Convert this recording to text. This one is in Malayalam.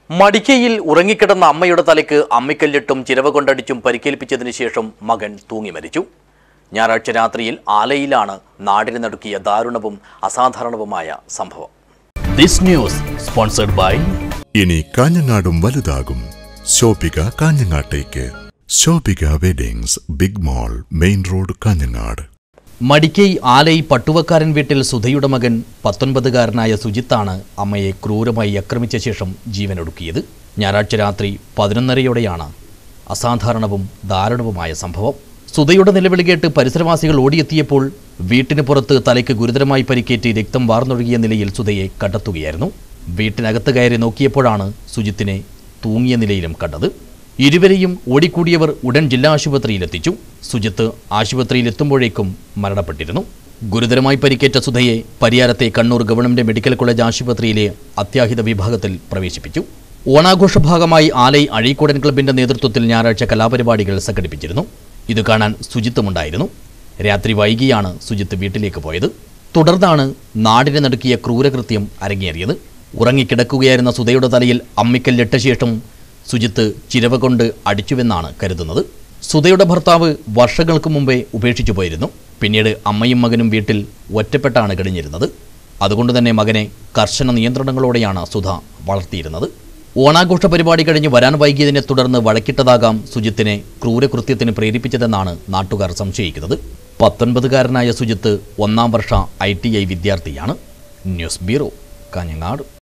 മടിക്കയിൽ ഉറങ്ങിക്കിടന്ന അമ്മയുടെ തലയ്ക്ക് അമ്മിക്കല്ലിട്ടും ചിരവ കൊണ്ടടിച്ചും പരിക്കേൽപ്പിച്ചതിനു ശേഷം മകൻ തൂങ്ങി മരിച്ചു ഞായറാഴ്ച രാത്രിയിൽ ആലയിലാണ് നാടിനെ നടുക്കിയ ദാരുണവും അസാധാരണവുമായ സംഭവം ദിസ് ന്യൂസ് സ്പോൺസർഡ് ബൈ ഇനി കാഞ്ഞങ്ങാടും വലുതാകും ശോഭിക കാഞ്ഞങ്ങാട്ടേക്ക് Shobhika weddings big mall main road Kanhangad Madikkai Alai Pattuvakkaran വീട്ടിൽ സുധയുടെ മകൻ പത്തൊൻപതുകാരനായ സുജിത്താണ് അമ്മയെ ക്രൂരമായി ആക്രമിച്ച ശേഷം ജീവനൊടുക്കിയത് ഞായറാഴ്ച രാത്രി പതിനൊന്നരയോടെയാണ് അസാധാരണവും ദാരുണവുമായ സംഭവം സുധയുടെ നിലവിളി കേട്ട് പരിസരവാസികൾ ഓടിയെത്തിയപ്പോൾ വീട്ടിന് പുറത്ത് തലയ്ക്ക് ഗുരുതരമായി പരിക്കേറ്റ് രക്തം വാർന്നൊഴുകിയ നിലയിൽ സുധയെ കണ്ടെത്തുകയായിരുന്നു വീട്ടിനകത്ത് കയറി നോക്കിയപ്പോഴാണ് സുജിത്തിനെ തൂങ്ങിയ നിലയിലും കണ്ടത് ഇരുവരെയും ഓടിക്കൂടിയവർ ഉടൻ ജില്ലാ ആശുപത്രിയിലെത്തിച്ചു സുജിത്ത് ആശുപത്രിയിലെത്തുമ്പോഴേക്കും മരണപ്പെട്ടിരുന്നു ഗുരുതരമായി പരിക്കേറ്റ സുധയെ പരിയാരത്തെ കണ്ണൂർ ഗവൺമെന്റ് മെഡിക്കൽ കോളേജ് ആശുപത്രിയിലെ അത്യാഹിത വിഭാഗത്തിൽ പ്രവേശിപ്പിച്ചു ഓണാഘോഷ ഭാഗമായി ആലൈ അഴീക്കോടൻ ക്ലബിന്റെ നേതൃത്വത്തിൽ ഞായറാഴ്ച കലാപരിപാടികൾ സംഘടിപ്പിച്ചിരുന്നു ഇത് കാണാൻ സുജിത്തുമുണ്ടായിരുന്നു രാത്രി വൈകിയാണ് സുജിത്ത് വീട്ടിലേക്ക് പോയത് തുടർന്നാണ് നാടിനെ നടുക്കിയ ക്രൂരകൃത്യം അരങ്ങേറിയത് ഉറങ്ങിക്കിടക്കുകയായിരുന്ന സുധയുടെ തലയിൽ അമ്മിക്കല്ലിട്ട ശേഷം സുജിത്ത് ചിരവ കൊണ്ട് അടിച്ചുവെന്നാണ് കരുതുന്നത് സുധയുടെ ഭർത്താവ് വർഷങ്ങൾക്ക് മുമ്പേ ഉപേക്ഷിച്ചു പോയിരുന്നു പിന്നീട് അമ്മയും മകനും വീട്ടിൽ ഒറ്റപ്പെട്ടാണ് കഴിഞ്ഞിരുന്നത് അതുകൊണ്ട് തന്നെ മകനെ കർശന നിയന്ത്രണങ്ങളോടെയാണ് സുധ വളർത്തിയിരുന്നത് ഓണാഘോഷ പരിപാടി കഴിഞ്ഞ് വരാൻ വൈകിയതിനെ തുടർന്ന് വഴക്കിട്ടതാകാം സുജിത്തിനെ ക്രൂരകൃത്യത്തിന് പ്രേരിപ്പിച്ചതെന്നാണ് നാട്ടുകാർ സംശയിക്കുന്നത് പത്തൊൻപതുകാരനായ സുജിത്ത് ഒന്നാം വർഷ ഐ ടി ഐ വിദ്യാർത്ഥിയാണ് ന്യൂസ് ബ്യൂറോ കാഞ്ഞങ്ങാട്